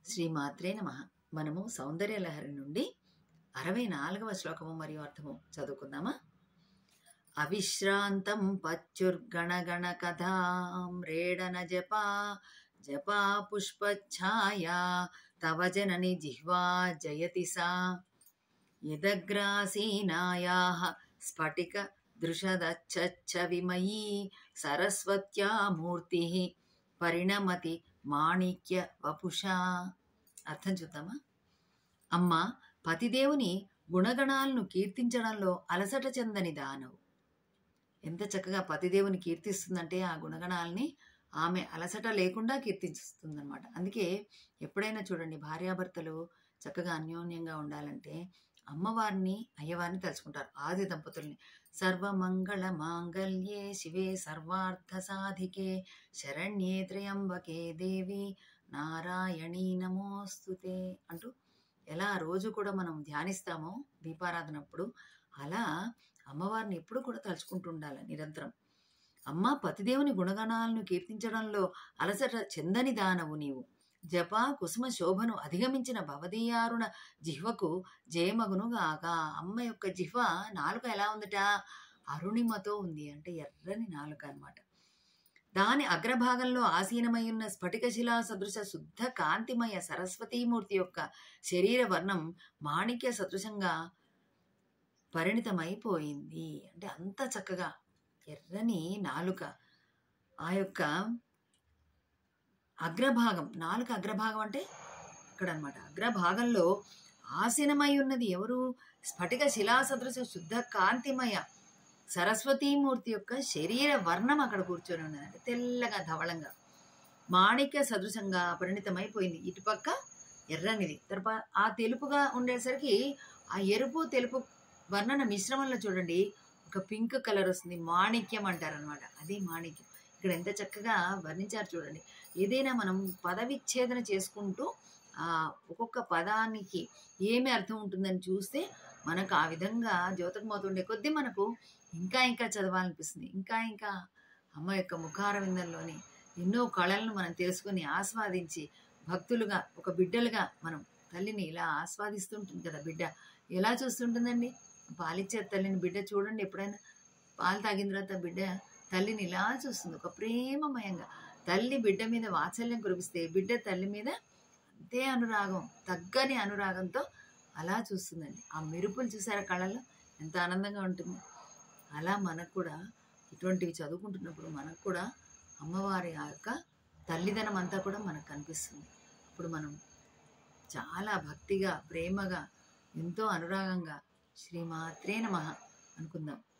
శ్రీమాత్రే నమ మనము సౌందర్యలహరి నుండి అరవై నాలుగవ శ్లోకము మరియు అర్థము చదువుకుందామా అవిశ్రాంతం పచ్చుర్గణగణ కథాం రేడన జపా జపా పుష్పఛాయా తవ జనని జిహ్వా జయతి సా యదగ్రాసీనాయాः స్ఫటిక దృశదచ్చ విమయీ సరస్వత్యా మూర్తి పరిణమతి మాణిక్య వపుషా అర్థం చూద్దామా అమ్మ పతిదేవుని గుణగణాలను కీర్తించడంలో అలసట చెందని దానవు ఎంత చక్కగా పతిదేవుని కీర్తిస్తుందంటే ఆ గుణగణాలని ఆమె అలసట లేకుండా కీర్తిస్తుందన్నమాట అందుకే ఎప్పుడైనా చూడండి భార్యాభర్తలు చక్కగా అన్యోన్యంగా ఉండాలంటే అమ్మవారిని అయ్యవారిని తలుచుకుంటారు ఆది దంపతుల్ని సర్వమంగళ మాంగళ్యే శివే సర్వార్థ సాధికే శరణ్యే త్రయంబకే దేవి నారాయణీ నమోస్తుతే అంటూ ఎలా రోజు కూడా మనం ధ్యానిస్తామో దీపారాధనప్పుడు అలా అమ్మవారిని ఎప్పుడు కూడా తలుచుకుంటూ ఉండాలి నిరంతరం అమ్మ పతిదేవుని గుణగణాలను కీర్తించడంలో అలసట చెందని దానవు నీవు జప కుసుమ శోభను అధిగమించిన భవదీయారుణ జిహ్వకు జయమగును గాక అమ్మ యొక్క జిహ్వ నాలుక ఎలా ఉందట అరుణిమతో ఉంది అంటే ఎర్రని నాలుక అన్నమాట దాని అగ్రభాగంలో ఆసీనమై ఉన్న స్ఫటికశిలా సదృశ శుద్ధ కాంతిమయ సరస్వతీమూర్తి యొక్క శరీర వర్ణం మాణిక్య సదృశంగా పరిణితమైపోయింది అంటే అంత చక్కగా ఎర్రని నాలుక ఆ యొక్క అగ్రభాగం నాలుక అగ్రభాగం అంటే ఇక్కడ అనమాట అగ్రభాగంలో ఆసీనమై ఉన్నది ఎవరు స్ఫటిక శిలా సదృశ శుద్ధ కాంతిమయ సరస్వతీమూర్తి యొక్క శరీర వర్ణం అక్కడ కూర్చొని ఉన్నది అంటే తెల్లగా ధవళంగా మాణిక్య సదృశంగా పరిణితమైపోయింది ఇటుపక్క ఎర్రనిది తర్వాత ఆ తెలుపుగా ఉండేసరికి ఆ ఎరుపు తెలుపు వర్ణన మిశ్రమంలో చూడండి ఒక పింక్ కలర్ వస్తుంది మాణిక్యం అంటారనమాట అది మాణిక్యం ఇక్కడ ఎంత చక్కగా వర్ణించారు చూడండి ఏదైనా మనం పదవిచ్ఛేదన చేసుకుంటూ ఆ ఒక్కొక్క పదానికి ఏమి అర్థం ఉంటుందని చూస్తే మనకు ఆ విధంగా జ్యోతకమవుతుండే కొద్దీ మనకు ఇంకా ఇంకా చదవాలనిపిస్తుంది ఇంకా ఇంకా అమ్మ యొక్క ముఖార విందంలోని ఎన్నో కళలను మనం తెలుసుకొని ఆస్వాదించి భక్తులుగా ఒక బిడ్డలుగా మనం తల్లిని ఇలా ఆస్వాదిస్తుంటుంది కదా బిడ్డ ఎలా చూస్తుంటుందండి పాలిచ్చే తల్లిని బిడ్డ చూడండి ఎప్పుడైనా పాలు తాగిన తర్వాత బిడ్డ తల్లిని ఇలా చూస్తుంది ఒక ప్రేమమయంగా తల్లి బిడ్డ మీద వాత్సల్యం కురిపిస్తే బిడ్డ తల్లి మీద అంతే అనురాగం తగ్గని అనురాగంతో అలా చూస్తుందండి ఆ మెరుపులు చూసారా కళలో ఎంత ఆనందంగా ఉంటుంది అలా మనకు కూడా ఇటువంటివి చదువుకుంటున్నప్పుడు మనకు కూడా అమ్మవారి ఆ యొక్క తల్లిదనం అంతా కూడా మనకు కనిపిస్తుంది అప్పుడు మనం చాలా భక్తిగా ప్రేమగా ఎంతో అనురాగంగా శ్రీమాత్రే నమ అనుకుందాం